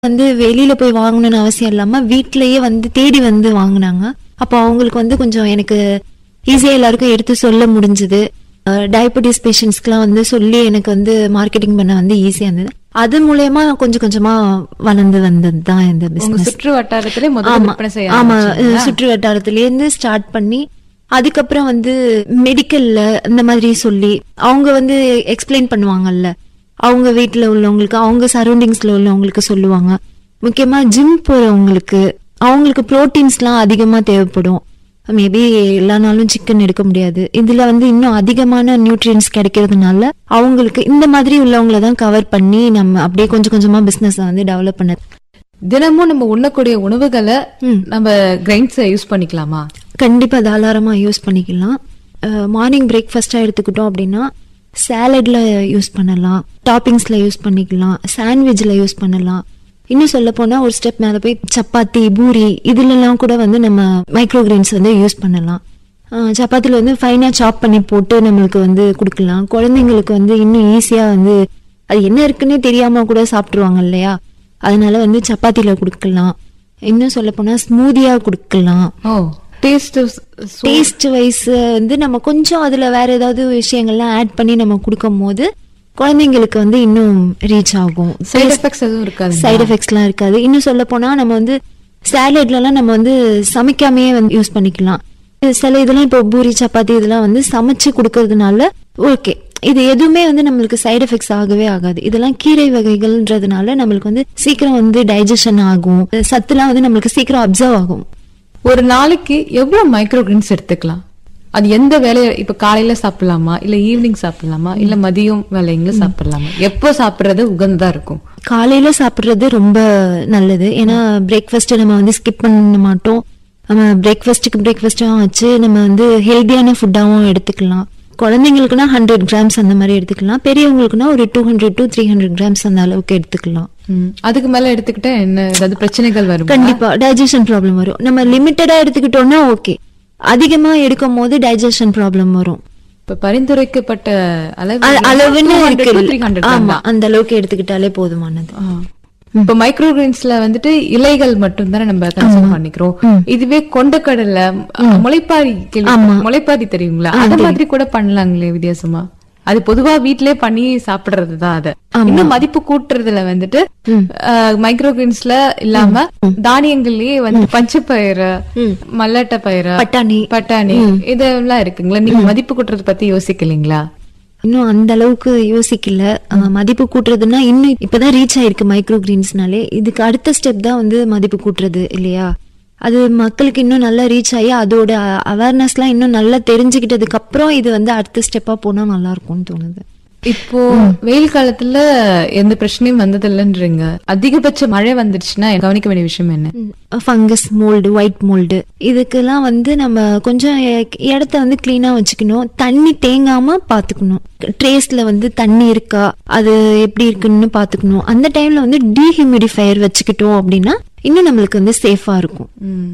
வந்து வெளியில போய் வாங்கணும்னு அவசியம் இல்லாம வீட்லயே வந்து தேடி வந்து வாங்குனாங்க அப்போ அவங்களுக்கு வந்து கொஞ்சம் எனக்கு ஈஸியா எல்லாருக்கும் எடுத்து சொல்ல முடிஞ்சது டயபெட்டிஸ் பேஷண்ட்ஸ்க்குலாம் வந்து சொல்லி எனக்கு வந்து மார்க்கெட்டிங் பண்ண வந்து ஈஸியா இருந்தது அது மூலயமா கொஞ்சம் கொஞ்சமா வளர்ந்து வந்தது தான் இந்த உங்க பிசினஸ் சுற்று வட்டாரத்திலே முதல்ல ஆமா விற்பனை செய்ய ஆமா ஆரம்பிச்சீங்களா? சுற்று வட்டாரத்தில இருந்து ஸ்டார்ட் பண்ணி அதுக்கப்புறம் வந்து மெடிக்கல்ல இந்த மாதிரி சொல்லி அவங்க வந்து எக்ஸ்பிளைன் பண்ணுவாங்கல்ல அவங்க வீட்ல உள்ளவங்களுக்கு அவங்க சரௌண்டிங்ஸ்ல உள்ளவங்களுக்கு சொல்லுவாங்க முக்கியமா ஜிம் போறவங்களுக்கு அவங்களுக்கு புரோட்டீன்ஸ்லாம் அதிகமா தேவைப்படும் மேபி எல்லா நாளும் சிக்கன் எடுக்க முடியாது இதுல வந்து இன்னும் அதிகமான நியூட்ரியன்ஸ் கிடைக்கிறதுனால அவங்களுக்கு இந்த மாதிரி உள்ளவங்கள தான் கவர் பண்ணி நம்ம அப்படியே கொஞ்சம் கொஞ்சமா பிசினஸ் வந்து டெவலப் பண்ணது தினமும் நம்ம உண்ணக்கூடிய உணவுகளை ம். நம்ம கிரைண்ட்ஸ் யூஸ் பண்ணிக்கலாமா கண்டிப்பா தாராளமா யூஸ் பண்ணிக்கலாம் மார்னிங் பிரேக்ஃபாஸ்டா எடுத்துக்கிட்டோம் அப்படின்னா சாலட்ல யூஸ் பண்ணலாம் டாப்பிங்ஸ்ல யூஸ் பண்ணிக்கலாம் சாண்ட்விச்ல யூஸ் பண்ணலாம் இன்னும் சொல்ல போனா ஒரு ஸ்டெப் மேல போய் சப்பாத்தி பூரி இதுலலாம் கூட வந்து நம்ம மைக்ரோ கிரெயின்ஸ் வந்து யூஸ் பண்ணலாம் அஹ் சப்பாத்தில வந்து ஃபைனா சாப் பண்ணி போட்டு நம்மளுக்கு வந்து கொடுக்கலாம் குழந்தைங்களுக்கு வந்து இன்னும் ஈஸியா வந்து அது என்ன இருக்குன்னே தெரியாம கூட சாப்பிட்டுருவாங்க இல்லையா அதனால வந்து சப்பாத்தில கொடுக்கலாம் இன்னும் சொல்ல போனா ஸ்மூதியா கொடுக்கலாம் ஓ டேஸ்ட் டேஸ்ட் வைஸ் வந்து நம்ம கொஞ்சம் அதுல வேற ஏதாவது விஷயங்கள்லாம் ஆட் பண்ணி நம்ம கொடுக்கும் போது குழந்தைங்களுக்கு வந்து இன்னும் ரீச் ஆகும் சைடு எஃபெக்ட்ஸ் எதுவும் இருக்காது சைடு எஃபெக்ட்ஸ்லாம் இருக்காது இன்னும் சொல்ல போனா நம்ம வந்து சாலட்லலாம் நம்ம வந்து சமைக்காமையே வந்து யூஸ் பண்ணிக்கலாம் சில இதெல்லாம் இப்போ பூரி சப்பாத்தி இதெல்லாம் வந்து சமைச்சு கொடுக்கறதுனால ஓகே இது எதுவுமே வந்து நம்மளுக்கு சைடு எஃபெக்ட்ஸ் ஆகவே ஆகாது இதெல்லாம் கீரை வகைகள்ன்றதுனால நம்மளுக்கு வந்து சீக்கிரம் வந்து டைஜஷன் ஆகும் சத்துலாம் வந்து நம்மளுக்கு சீக்கிரம் அப்சர்வ் ஆகும் ஒரு நாளைக்கு எவ்வளவு மைக்ரோ கிரெயின்ஸ் எடுத்துக்கலாம் அது எந்த வேலைய இப்ப காலையில சாப்பிடலாமா இல்ல ஈவினிங் சாப்பிடலாமா இல்ல மதியம் வேலைங்கள சாப்பிடலாமா எப்போ சாப்பிடுறது உகந்ததா இருக்கும் காலையில சாப்பிடுறது ரொம்ப நல்லது ஏன்னா பிரேக்ஃபாஸ்ட் நம்ம வந்து ஸ்கிப் பண்ண மாட்டோம் நம்ம பிரேக்ஃபாஸ்ட்டுக்கு பிரேக்ஃபாஸ்டாகவும் வச்சு நம்ம வந்து ஹெல்தியான ஃபுட்டாகவும் எடுத்துக்கலாம் குழந்தைங்களுக்குனா ஹண்ட்ரட் கிராம்ஸ் அந்த மாதிரி எடுத்துக்கலாம் பெரியவங்களுக்குனா ஒரு two hundred to three hundred grams அந்த அளவுக்கு எடுத்துக்கலாம் ம். அதுக்கு மேல எடுத்துக்கிட்டா என்ன ஏதாவது பிரச்சனைகள் வரும் கண்டிப்பா டைஜஷன் ப்ராப்ளம் வரும் நம்ம லிமிட்டடா எடுத்துக்கிட்டோம்னா ஓகே அதிகமா எடுக்கும் போது டைஜஷன் ப்ராப்ளம் வரும் இப்ப பரிந்துரைக்கப்பட்ட அளவு அ- அளவுன்னு 200 இருக்கு to 300 ஆமா தான். அந்த அளவுக்கு எடுத்துக்கிட்டாலே போதுமானது ஆ. இப்ப மைக்ரோ கிரெயின்ஸ்ல வந்துட்டு இலைகள் மட்டும் தானே நம்ம கன்சியூம் பண்ணிக்கிறோம் இதுவே கொண்டக்கடலை முளைப்பாரி கேள்வி- முளைப்பாரி தெரியுங்களா அத மாதிரி கூட பண்ணலாங்களே வித்தியாசமா அது பொதுவா வீட்லயே பண்ணி சாப்பிடுறது தான் அத இன்னும் மதிப்பு கூட்டுறதுல வந்துட்டு மைக்ரோ கிரெயின்ஸ்ல இல்லாம தானியங்கள்லயே வந்து பச்சைப்பயிறு மல்லாட்ட பயிறு பட்டாணி பட்டாணி இதெல்லாம் இருக்குங்களா நீங்க மதிப்பு கூட்டுறது பத்தி யோசிக்கலீங்களா இன்னும் அந்த அளவுக்கு யோசிக்கல அஹ், மதிப்பு கூட்டுறதுன்னா இன்னும் இப்பதான் ரீச் ஆயிருக்கு மைக்ரோ கிரீன்ஸ்னாலே இதுக்கு அடுத்த ஸ்டெப் தான் வந்து மதிப்பு கூட்டுறது இல்லையா அது மக்களுக்கு இன்னும் நல்லா ரீச் ஆகி அதோட அவேர்னஸ்லாம் இன்னும் நல்லா தெரிஞ்சுக்கிட்டதுக்கு அப்புறம் இது வந்து அடுத்த ஸ்டெப்பா போனா நல்லா இருக்கும்னு தோணுது இப்போ வெயில் காலத்துல எந்த பிரச்சனையும் வந்தது இல்லைன்றீங்க அதிகபட்ச மழை வந்துடுச்சுன்னா கவனிக்க வேண்டிய விஷயம் என்ன ஃபங்கஸ் மோல்டு ஒயிட் மோல்டு இதுக்கெல்லாம் வந்து நம்ம கொஞ்சம் எ- இடத்த வந்து கிளீனா வச்சுக்கணும் தண்ணி தேங்காம பாத்துக்கணும் ட்ரேஸ்ல வந்து தண்ணி இருக்கா அது எப்படி இருக்குன்னு பாத்துக்கணும் அந்த டைம்ல வந்து டீஹியூமிடிஃபயர் வச்சுக்கிட்டோம் அப்படின்னா இன்னும் நம்மளுக்கு வந்து சேஃபா இருக்கும்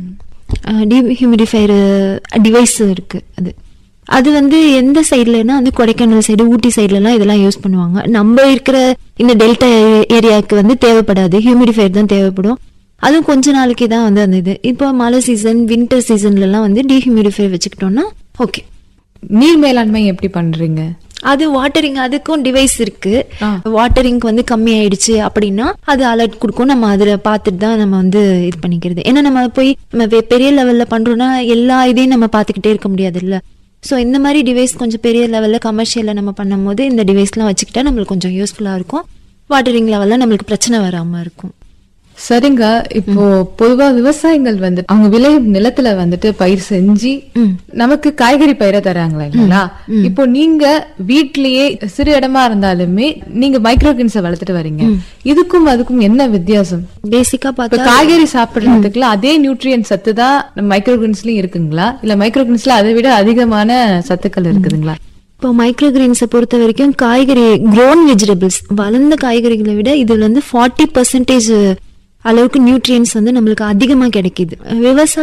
டீஹியூமிடிஃபயர் டிவைஸ் இருக்கு அது அது வந்து எந்த சைட்லனா வந்து கொடைக்கானல் சைடு ஊட்டி சைட்லலாம் இதெல்லாம் யூஸ் பண்ணுவாங்க நம்ம இருக்கிற இந்த டெல்டா ஏரியாவுக்கு வந்து தேவைப்படாது ஹியூமிடிஃபயர் தான் தேவைப்படும் அதுவும் கொஞ்ச நாளைக்கு தான் வந்து அந்த இது இப்போ மழை சீசன் வின்டர் சீசன்லலாம் வந்து டீஹியூமிடிஃபயர் வச்சுக்கிட்டோம்னா ஓகே நீர் மேலாண்மை எப்படி பண்றீங்க அது வாட்டரிங் அதுக்கும் டிவைஸ் இருக்கு ஆ. வாட்டரிங் வந்து கம்மி ஆயிடுச்சு அப்படின்னா அது அலர்ட் கொடுக்கும் நம்ம அதுல பார்த்துட்டு தான் நம்ம வந்து இது பண்ணிக்கிறது ஏன்னா நம்ம போய் நம்ம பெ- பெரிய லெவல்ல பண்றோம்னா எல்லா இதையும் நம்ம பார்த்துக்கிட்டே இருக்க முடியாது இல்ல ஸோ இந்த மாதிரி டிவைஸ் கொஞ்சம் பெரிய லெவல்ல கமர்ஷியல்ல நம்ம பண்ணும்போது இந்த டிவைஸ்லாம் வச்சுக்கிட்டா நம்மளுக்கு கொஞ்சம் யூஸ்ஃபுல்லா இருக்கும் வாட்டரிங் லெவல்ல நம்மளுக்கு பிரச்சனை வராம இருக்கும் சரிங்க இப்போ பொதுவா விவசாயிகள் வந்து அவங்க விளையும் நிலத்துல வந்துட்டு பயிர் செஞ்சு ம். நமக்கு காய்கறி பயிரை தராங்களா இல்லைங்களா இப்போ நீங்க வீட்லயே சிறு இடமா இருந்தாலுமே நீங்க மைக்ரோகின்ஸ வளர்த்துட்டு வரீங்க இதுக்கும் அதுக்கும் என்ன வித்தியாசம் பேசிக்கா இப்ப பார்த்தா காய்கறி சாப்பிடுறதுக்குள்ள அதே நியூட்ரியன் சத்து தான் மைக்ரோகின்ஸ்லயும் இருக்குங்களா இல்ல மைக்ரோகின்ஸ்ல அதை விட அதிகமான சத்துக்கள் இருக்குதுங்களா இப்போ மைக்ரோ கிரீன்ஸை பொறுத்த வரைக்கும் காய்கறி க்ரோன் வெஜிடபிள்ஸ் வளர்ந்த காய்கறிகளை விட இதுல வந்து ஃபார்ட்டி பர்சன்டேஜ் அளவுக்கு நியூட்ரியன்ஸ் வந்து நம்மளுக்கு அதிகமாக கிடைக்குது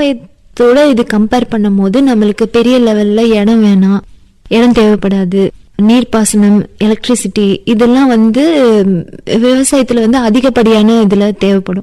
விவசாயத்தோட இது கம்பேர் பண்ணும்போது நம்மளுக்கு பெரிய லெவல்ல இடம் வேணாம் இடம் தேவைப்படாது நீர்ப்பாசனம் எலக்ட்ரிசிட்டி இதெல்லாம் வந்து ம், விவசாயத்துல வந்து அதிகப்படியான இதுல தேவைப்படும்